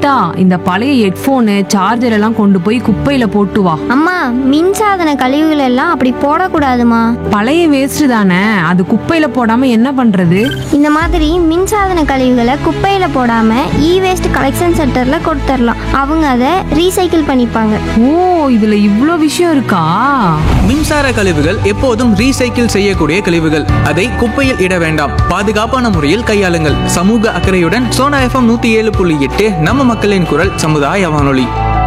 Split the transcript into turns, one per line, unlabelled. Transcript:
கீதா இந்த பழைய ஹெட்போனு சார்ஜர் எல்லாம் கொண்டு போய் குப்பையில போட்டு வா
அம்மா மின்சாதன கழிவுகள் எல்லாம் அப்படி போடக்கூடாதுமா
பழைய வேஸ்ட் தானே அது குப்பையில போடாம என்ன பண்றது
இந்த மாதிரி மின்சாதன கழிவுகளை குப்பையில போடாம இ வேஸ்ட் கலெக்ஷன் சென்டர்ல கொடுத்துடலாம் அவங்க அதை ரீசைக்கிள் பண்ணிப்பாங்க
ஓ இதுல இவ்ளோ விஷயம் இருக்கா
மின்சார கழிவுகள் எப்போதும் ரீசைக்கிள் செய்யக்கூடிய கழிவுகள் அதை குப்பையில் இட வேண்டாம் பாதுகாப்பான முறையில் கையாளுங்கள் சமூக அக்கறையுடன் சோனா எஃப்எம் நூத்தி ஏழு புள்ளி எட்டு நம்ம மக்களின் குரல் சமுதாய வானொலி